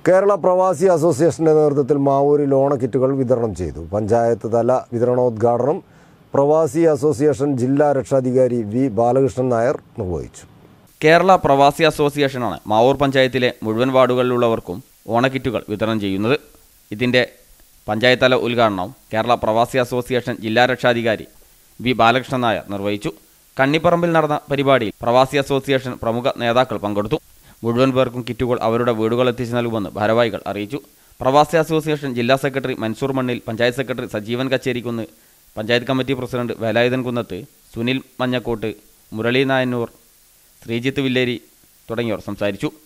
കേരള പ്രവാസി അസോസിയേഷന്റെ നേതൃത്വത്തിൽ മാവൂരിൽ ഓണക്കിറ്റുകൾ വിതരണം ചെയ്തു പഞ്ചായത്ത് തല വിതരണോദ്ഘാടനം പ്രവാസി അസോസിയേഷൻ ജില്ലാ രക്ഷാധികാരി വി ബാലകൃഷ്ണൻ നായർ നിർവഹിച്ചു കേരള പ്രവാസി അസോസിയേഷനാണ് മാവൂർ പഞ്ചായത്തിലെ മുഴുവൻ വാർഡുകളിലുള്ളവർക്കും ഓണക്കിറ്റുകൾ വിതരണം ചെയ്യുന്നത് ഇതിൻ്റെ പഞ്ചായത്ത് തല ഉദ്ഘാടനം കേരള പ്രവാസി അസോസിയേഷൻ ജില്ലാ രക്ഷാധികാരി വി ബാലകൃഷ്ണൻ നായർ നിർവഹിച്ചു കണ്ണിപ്പറമ്പിൽ നടന്ന പരിപാടിയിൽ പ്രവാസി അസോസിയേഷൻ പ്രമുഖ നേതാക്കൾ പങ്കെടുത്തു മുഴുവൻ പേർക്കും കിറ്റുകൾ അവരുടെ വീടുകൾ എത്തിച്ചു നൽകുമെന്ന് ഭാരവാഹികൾ അറിയിച്ചു പ്രവാസി അസോസിയേഷൻ ജില്ലാ secretary Mansoor Mannil panchayat secretary Sajeevan Kacherikkunnu panchayat committee president Velayudhan Kunnath Sunil Manjakkottu Murali Nayannur Sreejith Villeri തുടങ്ങിയവർ സംസാരിച്ചു